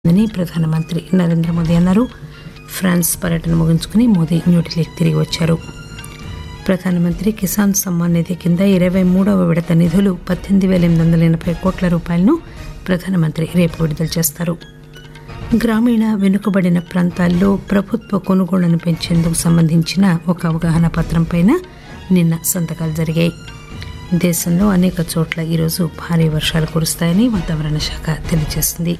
ఉందని ప్రధానమంత్రి నరేంద్ర మోదీ అన్నారు ఫ్రాన్స్ పర్యటన ముగించుకుని మోదీ న్యూఢిల్లీకి తిరిగి వచ్చారు ప్రధానమంత్రి కిసాన్ సమ్మాన్ నిధి కింద ఇరవై మూడవ విడత నిధులు పద్దెనిమిది వేల ఎనిమిది వందల ఎనభై కోట్ల రూపాయలను ప్రధానమంత్రి రేపు విడుదల చేస్తారు గ్రామీణ వెనుకబడిన ప్రాంతాల్లో ప్రభుత్వ కొనుగోళ్లను పెంచేందుకు సంబంధించిన ఒక అవగాహన పత్రంపైన నిన్న సంతకాలు జరిగాయి దేశంలో అనేక చోట్ల ఈరోజు భారీ వర్షాలు కురుస్తాయని వాతావరణ శాఖ తెలియజేసింది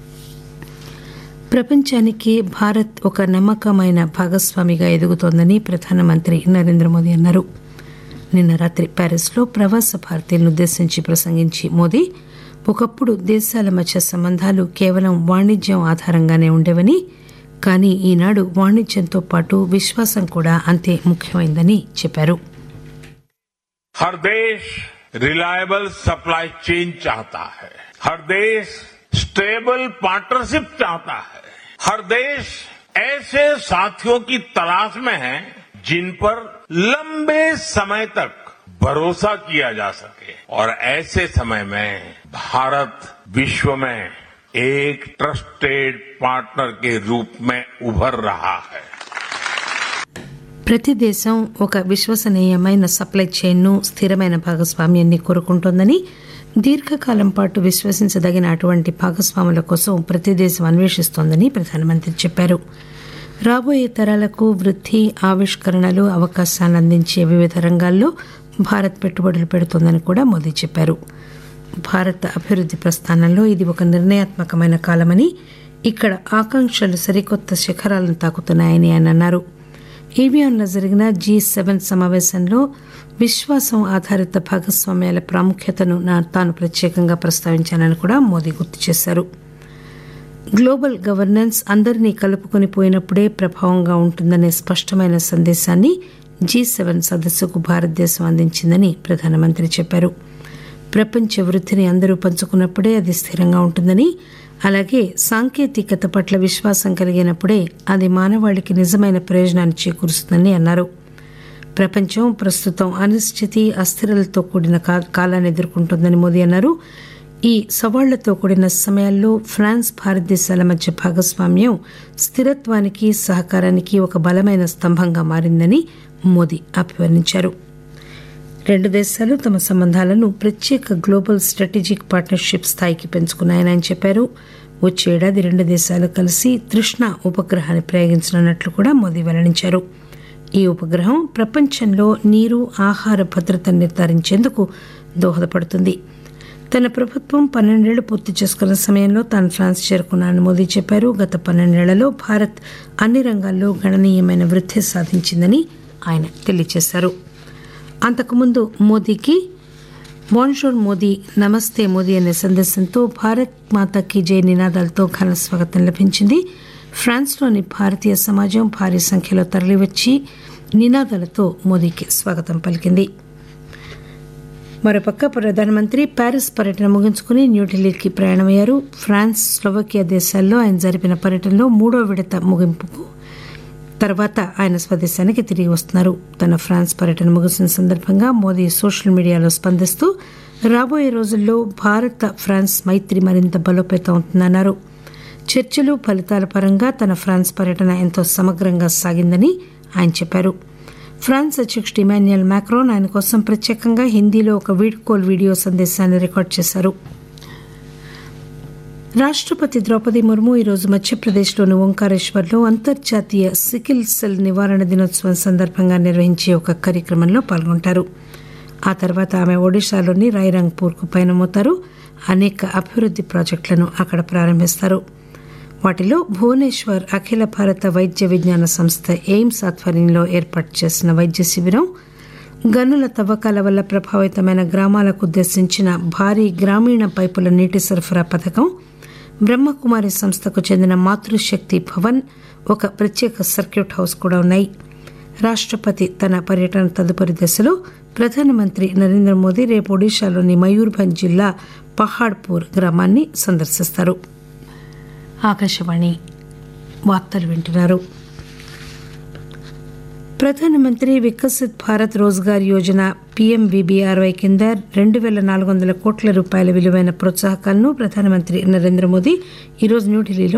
ప్రపంచానికి భారత్ ఒక నమ్మకమైన భాగస్వామిగా ఎదుగుతోందని ప్రధానమంత్రి నరేంద్ర మోదీ అన్నారు నిన్న రాత్రి ప్యారిస్లో ప్రవాస భారతీయులను ఉద్దేశించి ప్రసంగించి మోదీ ఒకప్పుడు దేశాల మధ్య సంబంధాలు కేవలం వాణిజ్యం ఆధారంగానే ఉండేవని కానీ ఈనాడు వాణిజ్యంతో పాటు విశ్వాసం కూడా అంతే ముఖ్యమైందని చెప్పారు हर देश रिलायबल सप्लाई चेन चाहता है हर देश स्टेबल पार्टनरशिप चाहता है हर देश ऐसे साथियों की तलाश में है जिन पर लंबे समय तक भरोसा किया जा सके और ऐसे समय में भारत विश्व में एक ट्रस्टेड पार्टनर के रूप में उभर रहा है ప్రతి దేశం ఒక విశ్వసనీయమైన సప్లై చైన్ను స్థిరమైన భాగస్వామ్యాన్ని కోరుకుంటోందని దీర్ఘకాలం పాటు విశ్వసించదగిన అటువంటి భాగస్వాముల కోసం ప్రతి దేశం అన్వేషిస్తోందని ప్రధానమంత్రి చెప్పారు రాబోయే తరాలకు వృద్ధి ఆవిష్కరణలు అవకాశాలను అందించే వివిధ రంగాల్లో భారత్ పెట్టుబడులు పెడుతోందని కూడా మోదీ చెప్పారు భారత అభివృద్ది ప్రస్థానంలో ఇది ఒక నిర్ణయాత్మకమైన కాలమని ఇక్కడ ఆకాంక్షలు సరికొత్త శిఖరాలను తాకుతున్నాయని ఆయన అన్నారు ఈవియాన్లో జరిగిన జీ సెవెన్ సమావేశంలో విశ్వాసం ఆధారిత భాగస్వామ్యాల ప్రాముఖ్యతను నా- తాను ప్రత్యేకంగా ప్రస్తావించానని కూడా మోదీ గుర్తు చేశారు గ్లోబల్ గవర్నెన్స్ అందరినీ కలుపుకొని పోయినప్పుడే ప్రభావంగా ఉంటుందనే స్పష్టమైన సందేశాన్ని జీ సెవెన్ సదస్సుకు భారతదేశం అందించిందని ప్రధానమంత్రి చెప్పారు ప్రపంచ వృద్ధిని అందరూ పంచుకున్నప్పుడే అది స్థిరంగా ఉంటుందని అలాగే సాంకేతికత పట్ల విశ్వాసం కలిగినప్పుడే అది మానవాళికి నిజమైన ప్రయోజనాన్ని చేకూరుస్తుందని అన్నారు ప్రపంచం ప్రస్తుతం అనిశ్చితి అస్థిరలతో కూడిన కా- కాలాన్ని ఎదుర్కొంటోందని మోదీ అన్నారు ఈ సవాళ్లతో కూడిన సమయాల్లో ఫ్రాన్స్ భారతదేశాల మధ్య భాగస్వామ్యం స్థిరత్వానికి సహకారానికి ఒక బలమైన స్తంభంగా మారిందని మోదీ అభివర్ణించారు రెండు దేశాలు తమ సంబంధాలను ప్రత్యేక గ్లోబల్ స్ట్రాటజిక్ పార్ట్నర్షిప్ స్థాయికి పెంచుకున్నాయని ఆయన చెప్పారు వచ్చే ఏడాది రెండు దేశాలు కలిసి తృష్ణ ఉపగ్రహాన్ని ప్రయోగించనున్నట్లు కూడా మోదీ వెల్లడించారు ఈ ఉపగ్రహం ప్రపంచంలో నీరు ఆహార భద్రతను నిర్ధారించేందుకు దోహదపడుతుంది తన ప్రభుత్వం పన్నెండేళ్లు పూర్తి చేసుకున్న సమయంలో తాను ఫ్రాన్స్ చేరుకున్నానని మోదీ చెప్పారు గత పన్నెండేళ్లలో భారత్ అన్ని రంగాల్లో గణనీయమైన వృద్ధి సాధించిందని ఆయన తెలియజేశారు అంతకుముందు మోదీకి బోన్షోర్ మోదీ నమస్తే మోదీ అనే సందేశంతో భారత్ మాతాకి జై నినాదాలతో ఘన స్వాగతం లభించింది ఫ్రాన్స్లోని భారతీయ సమాజం భారీ సంఖ్యలో తరలివచ్చి నినాదాలతో మోదీకి స్వాగతం పలికింది మరోపక్క ప్రధానమంత్రి ప్యారిస్ పర్యటన ముగించుకుని న్యూఢిల్లీకి ప్రయాణమయ్యారు ఫ్రాన్స్ స్లోవకియా దేశాల్లో ఆయన జరిపిన పర్యటనలో మూడో విడత ముగింపుకు తర్వాత ఆయన స్వదేశానికి తిరిగి వస్తున్నారు తన ఫ్రాన్స్ పర్యటన ముగిసిన సందర్భంగా మోదీ సోషల్ మీడియాలో స్పందిస్తూ రాబోయే రోజుల్లో భారత ఫ్రాన్స్ మైత్రి మరింత బలోపేతం అవుతుందన్నారు చర్చలు ఫలితాల పరంగా తన ఫ్రాన్స్ పర్యటన ఎంతో సమగ్రంగా సాగిందని ఆయన చెప్పారు ఫ్రాన్స్ అధ్యక్షుడు ఇమాన్యుయల్ మ్యాక్రోన్ ఆయన కోసం ప్రత్యేకంగా హిందీలో ఒక వీడ్కోల్ వీడియో సందేశాన్ని రికార్డు చేశారు రాష్ట్రపతి ద్రౌపది ముర్ము ఈరోజు మధ్యప్రదేశ్లోని ఓంకారేశ్వర్లో అంతర్జాతీయ సికిల్ సెల్ నివారణ దినోత్సవం సందర్భంగా నిర్వహించే ఒక కార్యక్రమంలో పాల్గొంటారు ఆ తర్వాత ఆమె ఒడిశాలోని రాయ్రంగ్పూర్కు పయనమవుతారు అనేక అభివృద్ది ప్రాజెక్టులను అక్కడ ప్రారంభిస్తారు వాటిలో భువనేశ్వర్ అఖిల భారత వైద్య విజ్ఞాన సంస్థ ఎయిమ్స్ ఆధ్వర్యంలో ఏర్పాటు చేసిన వైద్య శిబిరం గనుల తవ్వకాల వల్ల ప్రభావితమైన గ్రామాలకు ఉద్దేశించిన భారీ గ్రామీణ పైపుల నీటి సరఫరా పథకం బ్రహ్మకుమారి సంస్థకు చెందిన మాతృశక్తి భవన్ ఒక ప్రత్యేక సర్క్యూట్ హౌస్ కూడా ఉన్నాయి రాష్ట్రపతి తన పర్యటన తదుపరి దశలో ప్రధానమంత్రి నరేంద్ర మోదీ రేపు ఒడిశాలోని మయూర్భంజ్ జిల్లా పహాడ్పూర్ గ్రామాన్ని సందర్శిస్తారు ఆకాశవాణి వార్తలు వింటున్నారు ప్రధానమంత్రి వికసిత్ భారత్ రోజ్గార్ యోజన పీఎంవీబీఆర్వై కింద రెండు పేల నాలుగు వందల కోట్ల రూపాయల విలువైన ప్రోత్సాహకాలను ప్రధానమంత్రి నరేంద్ర మోదీ ఈరోజు న్యూఢిల్లీలో